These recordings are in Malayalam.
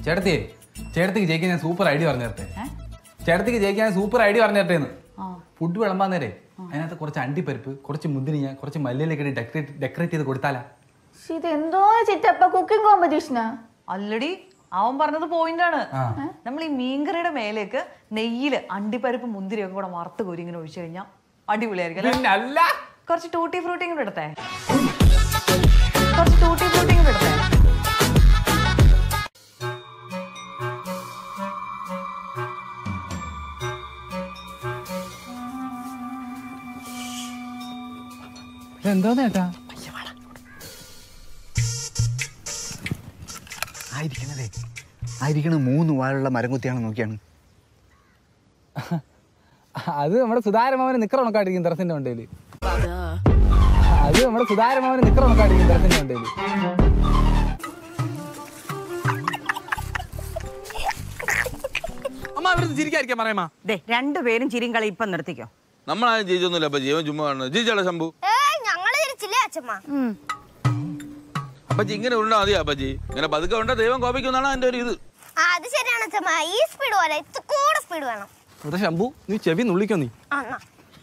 ചേട്ടത്തിയെ ചേട്ടത്തിക്ക് ജയിക്കാൻ ഞാൻ സൂപ്പർ ഐഡിയ പറഞ്ഞു തരട്ടെ ചേട്ടത്തിക്ക് ജയിക്കാൻ ഞാൻ സൂപ്പർ ഐഡിയ പറഞ്ഞു തരട്ടേന്ന് ഫുഡ് വിളമ്പാൻ നേരെ അതിനകത്ത് കുറച്ച് അണ്ടിപ്പരിപ്പ് കുറച്ച് മുന്തിരിങ്ങ കുറച്ച് മല്ലിയിലൊക്കെ ഇട്ട് ഡെക്കറേറ്റ് ഡെക്കറേറ്റ് ചെയ്ത് കൊടുത്താലാ ശ്ശെ, ഇത് എന്തോ ചിറ്റപ്പ കുക്കിംഗ് കോമ്പറ്റീഷനാ അല്ലടി അവൻ പറഞ്ഞത് പോയിന്റ് ആണ് ആ. നമ്മൾ ഈ മീൻകറിയുടെ മേലേക്ക് നെയ്യില് അണ്ടിപ്പരിപ്പ് മുന്തിരിയൊക്കെ കൂടെ വറുത്ത് കോരി ഇങ്ങനെ ഒഴിച്ചു കഴിഞ്ഞാൽ അടിപൊളിയായിരിക്കും അല്ലേ? പിന്നെ അല്ല കുറച്ച് ടൂട്ടി ഫ്രൂട്ടിയും കൂടെ എടുത്തേ കുറച്ച് ടൂട്ടി ഫ്രൂട്ടിയും കൂടെ എടുത്തേ എന്താ ചേട്ടാ ആയിരിക്കണതേ ആയിരിക്കണ മൂന്ന് വാഴുള്ള മരം കുത്തിയാണ് നോക്കിയാണ് അത് നമ്മുടെ സുധാരമാവന് നിക്കറ ഉണക്കാട്ടിരിക്കും തെറസിന്റെ വണ്ടിയില് അത് നമ്മുടെ സുധാരമാവന് നിക്കറ ഉണക്കാട്ടിരിക്കും തെറസിന്റെ വണ്ടിയില് അമ്മ അവിടുന്ന് ചിരിക്കാതിരിക്കാൻ പറയാമ ദേ രണ്ടുപേരും ചിരിയും കളി ഇപ്പം നിർത്തിക്കോ നമ്മളാരും ജയിച്ചൊന്നുമില്ല അപ്പൊ ജീവൻ ചുമ്മാ കാണുന്നത് ജയിച്ചാളെ ശംഭു ഞങ്ങള് തിരിച്ചില്ലേ അച്ഛമ്മ അപ്പച്ചി ഇങ്ങനെ ഉണ്ടാ മതി അപ്പച്ചി ഇങ്ങനെ പതുക്കെ ഉണ്ടാ ദൈവം കോപിക്കുന്നാണ് എന്റെ ഒരു ഇത് ആ അത് ശരിയാണ് അച്ഛമ്മ ഈ സ്പീഡ് പോലെ ഇത് കൂടെ സ്പീഡ് വേണം ഇവിടെ ശംഭു നീ ചെവി നുള്ളിക്കോ നീ ആ എന്നാ.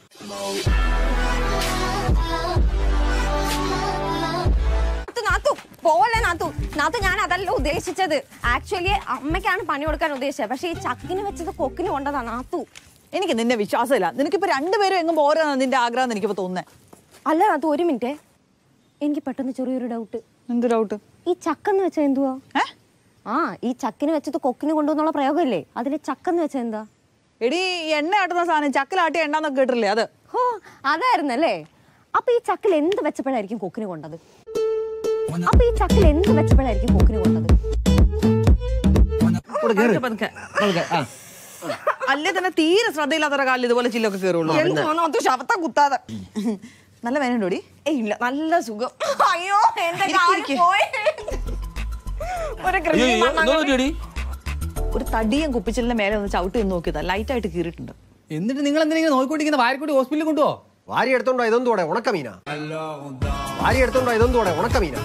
നാത്തു, നാത്തു പോലെ നാത്തു നാത്തു ഞാൻ അതല്ല ഉദ്ദേശിച്ചത് ആക്ച്വലി അമ്മയ്ക്കാണ് പണി കൊടുക്കാൻ ഉദ്ദേശിച്ചത് പക്ഷെ ഈ ചക്കിന് വെച്ചത് കൊക്കിന് കൊണ്ടതാ നാത്തു എനിക്ക് നിന്നെ വിശ്വാസമില്ല നിനക്കിപ്പോ രണ്ടുപേരും എങ്ങും പോരാ നിന്റെ ആഗ്രഹം എനിക്കിപ്പോ തോന്നുന്നേ അല്ല നാത്തു ഒരു മിനിറ്റ് എനിക്ക് പെട്ടെന്ന് ചെറിയൊരു ഡൗട്ട് എന്ത് ഡൗട്ട് ഈ ചക്കെന്ന് വെച്ചാൽ എന്തുവാ ആ ഈ ചക്കിന് വെച്ചത് കൊക്കിന് കൊണ്ടുവന്നുള്ള പ്രയോഗമല്ലേ അതിൽ ചക്കെന്ന് വെച്ചാൽ എന്താ എടി എണ്ണ ആട്ടുന്ന സാധനം ചക്കലാട്ടി എണ്ണന്നൊക്കെ കേട്ടില്ലേ അത് ഹോ അതായിരുന്നല്ലേ അപ്പൊ ഈ ചക്കിൽ എന്ത് വെച്ചപ്പോഴായിരിക്കും കൊക്കിന് കൊണ്ടത് അപ്പൊ ഈ ചക്കിൽ എന്ത് വെച്ചപ്പോഴായിരിക്കും കൊക്കിന് കൊണ്ടത് പതുക്കെ, പതുക്കെ. അല്ലേ തന്നെ തീരെ ശ്രദ്ധയില്ലാത്ത കാലിൽ ഇതുപോലെ ചില്ലൊക്കെ കയറുള്ളൂ എന്തോ നാത്തു ശവത്തം കുത്താതെ നല്ല വേനുണ്ടോടി ഏയ് ഇല്ല നല്ല സുഖം അയ്യോ എന്റെ ഇരിക്ക്, കാല് ഇരിക്ക്. പോയി ഒരു അയ്യോ കൃഷി അയ്യോ, എന്തോ പറ്റിയെടി? ഒരു തടിയും കുപ്പിച്ചിലിന്റെ മേലെ ഒന്ന് ചവിട്ടി ഒന്ന് നോക്കിയതാ ലൈറ്റ് ആയിട്ട് കീറിയിട്ടുണ്ട് എന്നിട്ട് നിങ്ങൾ എന്തിനാ നോക്കിക്കൊണ്ടിരിക്കുന്ന വാരിക്കൂടി ഹോസ്പിറ്റലിൽ കൊണ്ടുപോ വാരി എടുത്തോണ്ടോ ഇതൊന്നും ഉണക്കമീന വാരി എടുത്തോണ്ടോ ഇതൊന്നും ഉണക്കമീന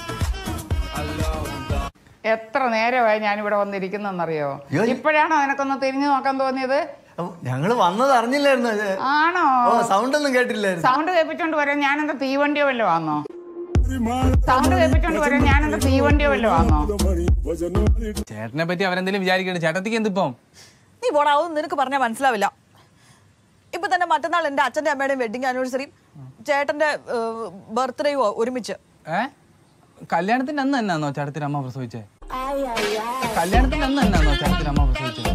എത്ര നേരമായി ഞാനിവിടെ വന്നിരിക്കുന്നെന്നറിയോ ഇപ്പോഴാണോ നിനക്കൊന്ന് തിരിഞ്ഞു നോക്കാൻ തോന്നിയത് ഞങ്ങള് വന്നത് അറിഞ്ഞില്ലായിരുന്നു ഇത്. ആണോ ഓ സൗണ്ട് ഒന്നും കേട്ടില്ലായിരുന്നു സൗണ്ട് കേൾപ്പിച്ചോണ്ട് വരാൻ ഞാൻ എന്താ തീവണ്ടിയോ വല്ലോ ആണോ സൗണ്ട് കേൾപ്പിച്ചോണ്ട് വരാൻ ഞാൻ എന്താ തീവണ്ടിയോ വല്ലോ ആണോ ചേട്ടനെ പറ്റി അവരെന്തെങ്കിലും വിചാരിക്കട്ടെ ചേട്ടത്തിക്ക് എന്തിപ്പം നീ പോടാ അതൊന്നും നിനക്ക് പറഞ്ഞാൽ മനസ്സിലാവില്ല ഇപ്പൊ തന്നെ മറ്റന്നാൾ എന്റെ അച്ഛന്റെ അമ്മയുടെയും വെഡിങ് ആനിവേഴ്സറിയും ചേട്ടന്റെ ബർത്ത്ഡേയും ഒരുമിച്ച് ഏ കല്യാണത്തിന്റെ അന്ന് തന്നെയാണോ ചേട്ടത്തിന് അമ്മ പ്രസവിച്ചേ കല്യാണത്തിന്റെ അന്ന് തന്നെയാണോ ചേട്ടത്തിന് അമ്മ പ്രസവിച്ചേ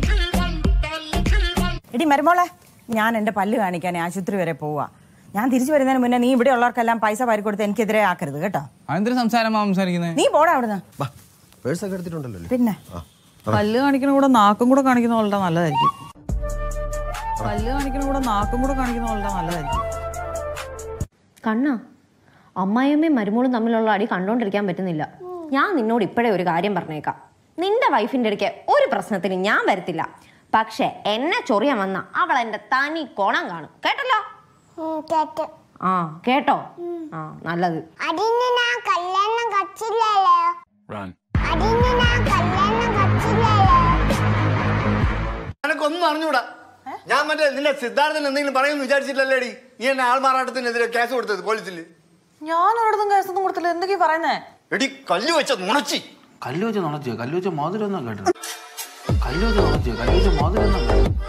എടി മരുമോളെ ഞാൻ എൻ്റെ പല്ല് കാണിക്കാൻ ആശുപത്രി വരെ പോവാ ഞാൻ തിരിച്ചു വരുന്നതിന് മുന്നേ നീ ഇവിടെ ഉള്ളവർക്കെല്ലാം പൈസ വാരി കൊടുത്ത് എനിക്കെതിരെ ആക്കരുത് കേട്ടോ അതെന്തൊരു സംസാരമാ സംസാരിക്കുന്നത് നീ പോടാ അവിടുന്ന് പേഴ്സൊക്കെ എടുത്തിട്ടുണ്ടല്ലോ അല്ലേ? പിന്നെ പല്ല് കാണിക്കുന്ന കൂടെ നാക്കും കൂടെ കാണിക്കുന്ന വളരെ നല്ലതായിരിക്കും പല്ല് കാണിക്കുന്ന കൂടെ നാക്കും കൂടെ കാണിക്കുന്ന വളരെ നല്ലതായിരിക്കും കണ്ണ അമ്മായിയമ്മയും മരുമോളും തമ്മിലുള്ള അടി കണ്ടോണ്ടിരിക്കാൻ പറ്റുന്നില്ല ഞാൻ നിന്നോട് ഇപ്പോഴേ ഒരു കാര്യം പറഞ്ഞേക്കാം നിന്റെ വൈഫിന്റെ ഇടയ്ക്ക് ഒരു പ്രശ്നത്തിന് ഞാൻ വരത്തില്ല പക്ഷെ എന്നെ ചൊറിയാൻ വന്ന അവൾ എന്റെ തനി കോണം കാണും കേട്ടല്ലോ ഉം, കേട്ട് ആ കേട്ടോ ആ നല്ലത് അതിന് ഞാൻ കല്യാണം കച്ചില്ലല്ലോ അതിന് ഞാൻ കല്യാണം കച്ചില്ലല്ലോ എനക്കൊന്നും അറിഞ്ഞൂടാ ഞാൻ മറ്റേ നിന്റെ സിദ്ധാർത്ഥൻ എന്തെങ്കിലും പറയുമെന്ന് വിചാരിച്ചില്ലല്ലേടി നീ എന്നെ ആൾമാറാട്ടത്തിനെതിരെ കേസ് കൊടുത്തത് പോലീസിൽ ഞാൻ ഒരിടത്തും കേസൊന്നും കൊടുത്തില്ല എന്തൊക്കെയാ പറയുന്നേ എടി കല്ല് വെച്ച നുണച്ചി കല്ല് വെച്ച് നുണച്ചോ കല്ല് വെച്ച മോതിരം ഒന്നും കേട്ടോ കല്ല് വെച്ച് നുണച്ചോ കല്ല് വെച്ച മോതിരം ഒന്നും കേട്ടോ